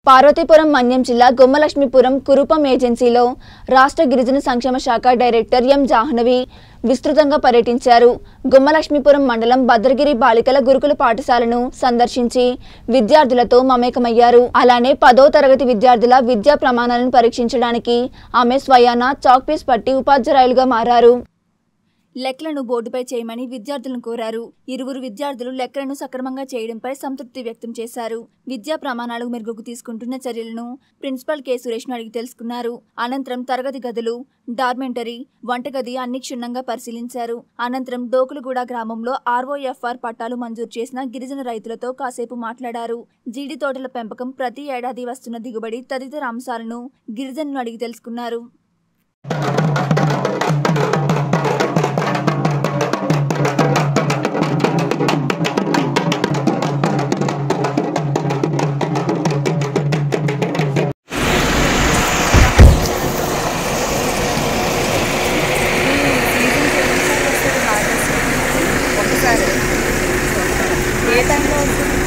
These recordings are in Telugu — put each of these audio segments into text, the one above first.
పార్వతీపురం మన్యం జిల్లా గుమ్మలక్ష్మీపురం కురుపం ఏజెన్సీలో రాష్ట్ర గిరిజన సంక్షేమ శాఖ డైరెక్టర్ ఎం జాహ్నవి విస్తృతంగా పర్యటించారు గుమ్మలక్ష్మీపురం మండలం భద్రగిరి బాలికల గురుకుల పాఠశాలను సందర్శించి విద్యార్థులతో మమేకమయ్యారు అలానే పదో తరగతి విద్యార్థుల విద్యా ప్రమాణాలను పరీక్షించడానికి ఆమె స్వయాన చాక్పీస్ పట్టి ఉపాధ్యాయులుగా మారారు లెక్కలను బోర్డుపై చేయమని విద్యార్థులను కోరారు ఇరువురు విద్యార్థులు లెక్కలను సక్రమంగా చేయడంపై సంతృప్తి వ్యక్తం చేశారు విద్యా ప్రమాణాలు మెరుగుకు తీసుకుంటున్న చర్యలను ప్రిన్సిపల్ కె సురేష్ను అడిగి తెలుసుకున్నారు అనంతరం తరగతి గదులు డార్మెంటరీ వంటగది అన్ని క్షుణ్ణంగా పరిశీలించారు అనంతరం దోకులగూడ గ్రామంలో ఆర్ఓఎఫ్ఆర్ పట్టాలు మంజూరు చేసిన గిరిజన రైతులతో కాసేపు మాట్లాడారు జీడి తోటల పెంపకం ప్రతి ఏడాది వస్తున్న దిగుబడి తదితర అంశాలను గిరిజనులు అడిగి తెలుసుకున్నారు ఏ టైంలో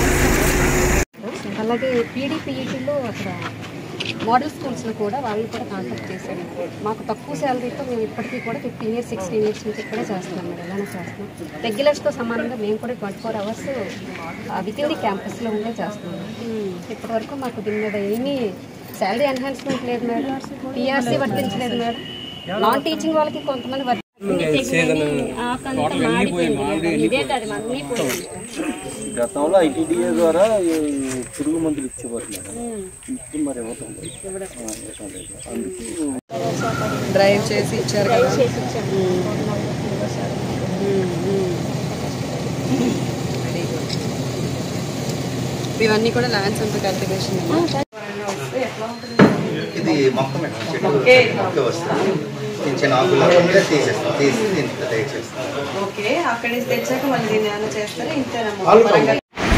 అలాగే పీడీపీఈటీలో అక్కడ మోడల్ స్కూల్స్లో కూడా వాళ్ళని కూడా కాంటాక్ట్ చేశాను మాకు తక్కువ శాలరీతో మేము ఇప్పటికీ కూడా ఫిఫ్టీన్ ఇయర్స్ సిక్స్టీన్ ఇయర్స్ నుంచి ఇక్కడే చేస్తున్నాం మీరు ఎలానే చేస్తున్నాం రెగ్యులర్స్తో సమానంగా మేము కూడా twenty four hours with in the క్యాంపస్లో ఉండే చేస్తున్నాం ఇప్పటి వరకు మాకు దీని మీద ఏమీ శాలరీ ఎన్హాన్స్మెంట్ లేదు మేడం టీఆర్సీ వర్తించలేదు మేడం నాన్ టీచింగ్ వాళ్ళకి కొంతమంది వర్తి గతంలో ఐటీడీఏ ద్వారా ఈ పురుగు మందులు ఇచ్చేవారు మేడం ఇప్పుడు మరి ఇవ్వటం లేదు. ఆ, ఇవ్వటం లేదు. అందుకు డ్రైవ్ చేసి ఇచ్చారు కదా మ్మ్, మ్మ్. Very good. ఇవన్నీ కూడా ల్యాండ్స్ అంతా కల్టివేషన్ ఇది మొక్క మేడం చెట్టు మొక్క వస్తుంది చిన్న చిన్న ఆకులు ఉంటే తీసేస్తాం తీసి దీన్ని తయారు చేస్తాం ఓకే అక్కడి నుంచి తెచ్చాక మళ్ళీ దీన్ని ఏమైనా చేస్తారా ఇంతేనమ్మా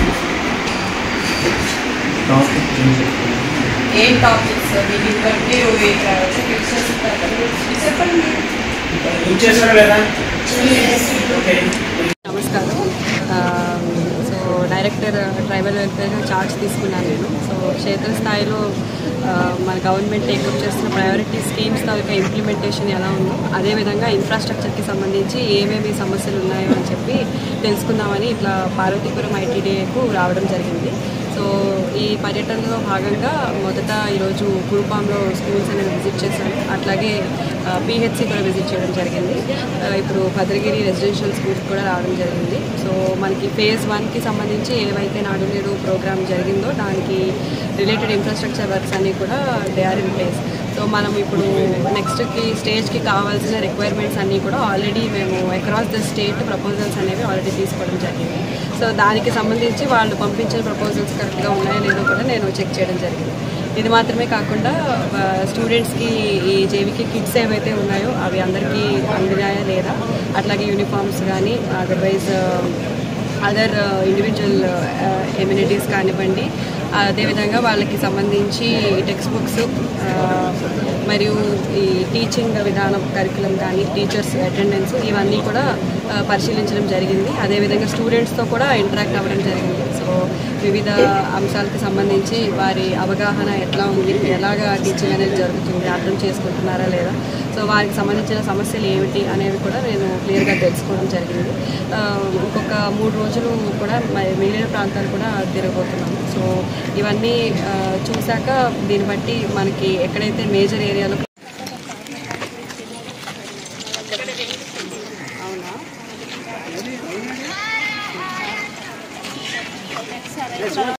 ఏం టాపిక్స్ మీకు ఇప్పటికీ ఫిక్స్ చేస్తారు కదా చెప్పండి నమస్కారం ఆ, so director tribal welfare charge తీసుకున్నాను నేను సో క్షేత్రస్థాయిలో ఆ, మన గవర్నమెంట్ టేకప్ చేస్తున్న ప్రయారిటీ స్కీమ్స్ తాలూకా ఇంప్లిమెంటేషన్ ఎలా ఉందో అదేవిధంగా ఇన్ఫ్రాస్ట్రక్చర్కి సంబంధించి ఏమేమి సమస్యలు ఉన్నాయో అని చెప్పి తెలుసుకుందామని ఇట్లా పార్వతీపురం ఐటీడీఏకు రావడం జరిగింది సో ఈ పర్యటనలో భాగంగా మొదట ఈరోజు కురుపాంలో స్కూల్స్ అనేది విజిట్ చేశాను అట్లాగే పిహెచ్సి కూడా విజిట్ చేయడం జరిగింది ఆ, ఇప్పుడు భద్రగిరి రెసిడెన్షియల్ స్కూల్స్ కూడా రావడం జరిగింది సో మనకి ఫేజ్ వన్కి సంబంధించి ఏవైతే నాడు నేడు ప్రోగ్రామ్ జరిగిందో దానికి రిలేటెడ్ ఇన్ఫ్రాస్ట్రక్చర్ వర్క్స్ అన్నీ కూడా they are in place so మనం ఇప్పుడు నెక్స్ట్కి స్టేజ్కి కావాల్సిన రిక్వైర్మెంట్స్ అన్నీ కూడా ఆల్రెడీ మేము అక్రాస్ ద స్టేట్ ప్రపోజల్స్ అనేవి ఆల్రెడీ తీసుకోవడం జరిగింది సో దానికి సంబంధించి వాళ్ళు పంపించిన ప్రపోజల్స్ కరెక్ట్గా ఉన్నాయో లేదో కూడా నేను చెక్ చేయడం జరిగింది ఇది మాత్రమే కాకుండా స్టూడెంట్స్కి ఈ జేవికి కిట్స్ ఏవైతే ఉన్నాయో అవి అందరికీ అందినాయా లేదా అట్లాగే యూనిఫామ్స్ కానీ అదర్వైజ్ అదర్ ఇండివిజువల్ ఎమ్యూనిటీస్ కానివ్వండి అదేవిధంగా వాళ్ళకి సంబంధించి టెక్స్ట్ బుక్స్ మరియు ఈ టీచింగ్ విధానం కరికులం కానీ టీచర్స్ అటెండెన్స్ ఇవన్నీ కూడా ఆ, పరిశీలించడం జరిగింది అదేవిధంగా స్టూడెంట్స్తో కూడా ఇంటరాక్ట్ అవ్వడం జరిగింది సో వివిధ అంశాలకు సంబంధించి వారి అవగాహన ఎట్లా ఉంది ఎలాగా టీచింగ్ అనేది జరుగుతుంది అర్థం చేసుకుంటున్నారా లేదా సో వారికి సంబంధించిన సమస్యలు ఏమిటి అనేవి కూడా నేను క్లియర్గా తెలుసుకోవడం జరిగింది ఆ, ఇంకొక మూడు రోజులు కూడా మ- మిగిలిన ప్రాంతాలు కూడా తిరగబోతున్నాము సో ఇవన్నీ ఆ, చూశాక దీన్ని బట్టి మనకి ఎక్కడైతే మేజర్ ఏరియాలో అవునా